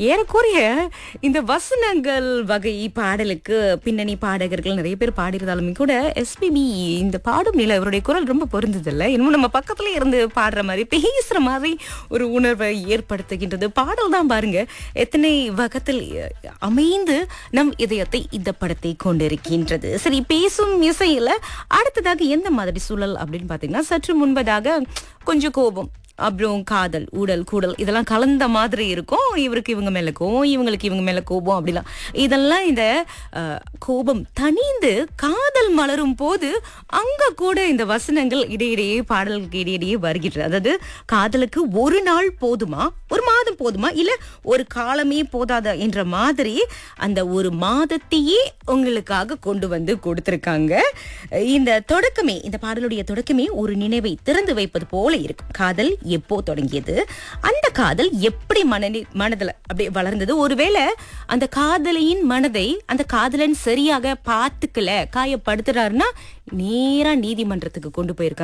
ஏறக்குறைய இந்த வசனங்கள் வகை பாடலுக்கு பின்னணி பாடகர்கள் நிறைய பேர் பாடியிருந்தாலுமே கூட எஸ்பிபி இந்த பாடும் நிலை அவருடைய குரல் ரொம்ப பொருந்ததில்ல இன்னும் நம்ம பக்கத்துல இருந்து பாடுற மாதிரி பேசுற மாதிரி ஒரு உணர்வை ஏற்படுத்துகின்றது பாடல் தான் பாருங்க எத்தனை வகத்தில் அமைந்து நம் இதயத்தை இந்த படத்தை கொண்டிருக்கின்றது சரி பேசும் இசையில அடுத்ததாக எந்த மாதிரி சூழல் அப்படின்னு பாத்தீங்கன்னா சற்று முன்பதாக கொஞ்சம் கோபம் அப்புறம் காதல் ஊடல் கூடல் இதெல்லாம் கலந்த மாதிரி இருக்கும் இவருக்கு இவங்க மேல கோபம் இவங்களுக்கு இவங்க மேல கோபம் அப்படிலாம் இதெல்லாம் இந்த அஹ், கோபம் தனிந்து காதல் மலரும் போது அங்க கூட இந்த வசனங்கள் இடையிடையே பாடல்களுக்கு இடையிடையே வருகின்றது அதாவது காதலுக்கு ஒரு நாள் போதுமா ஒரு மாதம் போதுமா இல்ல ஒரு காலமே போதாதா என்ற மாதிரி அந்த ஒரு மாதத்தையே உங்களுக்காக கொண்டு வந்து கொடுத்திருக்காங்க இந்த தொடக்கமே இந்த பாடலுடைய தொடக்கமே ஒரு நினைவை திறந்து வைப்பது போல இருக்கும் காதல் எப்போ தொடங்கியது அந்த காதல் எப்படி மனநி மனதுல அப்படியே வளர்ந்தது ஒருவேளை அந்த காதலியின் மனதை அந்த காதலன் சரியாக பார்த்துக்கல காயப்படுத்துறாருன்னா நேரா நீதிமன்றத்துக்கு கொண்டு போயிருக்காங்க